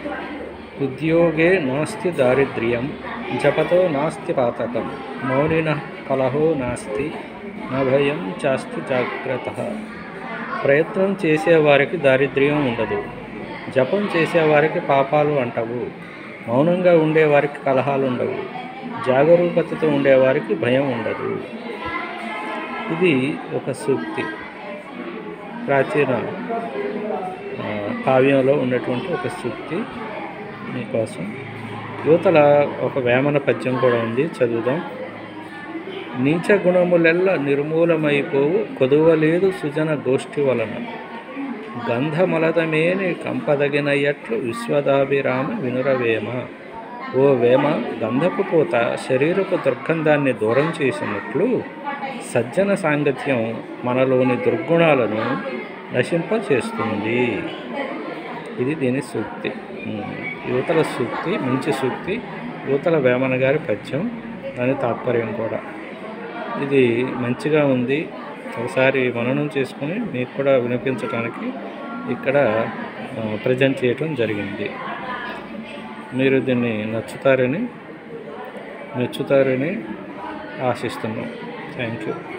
ఉద్యోగే నాస్తి దారిద్ర్యం జపతో నాస్తి పాతకం మౌనిన కలహో నాస్తి నా భయం చాస్తి జాగ్రత్త ప్రయత్నం చేసేవారికి దారిద్ర్యం ఉండదు జపం చేసేవారికి పాపాలు అంటవు మౌనంగా ఉండేవారికి కలహాలు ఉండవు జాగరూకతతో ఉండేవారికి భయం ఉండదు ఇది ఒక సూక్తి ప్రాచీన ఆ, కావ్యంలో ఉన్నటువంటి ఒక సూక్తి మీకోసం యువతల ఒక వేమన పద్యం కూడా ఉంది చదువుదాం నీచ గుణములెల్ల నిర్మూలమైపోవు కొదువలేదు సుజన గోష్ఠి వలన గంధమలదమేని కంపదగినయట్లు విశ్వదాభిరామ వినురవేమ ఓ వేమ గంధపు పూత శరీరపు దుర్గంధాన్ని దూరం చేసినట్లు సజ్జన సాంగత్యం మనలోని దుర్గుణాలను నశింపచేస్తుంది ఇది దీని సూక్తి ఉమ్, యువతల సూక్తి మంచి సూక్తి యువతల వేమన గారి పద్యం దాని తాత్పర్యం కూడా ఇది మంచిగా ఉంది ఒకసారి మననం చేసుకుని మీకు కూడా వినిపించడానికి ఇక్కడ ప్రజెంట్ చేయటం జరిగింది మీరు దీన్ని నచ్చుతారని మెచ్చుతారని ఆశిస్తున్నాం థ్యాంక్ యూ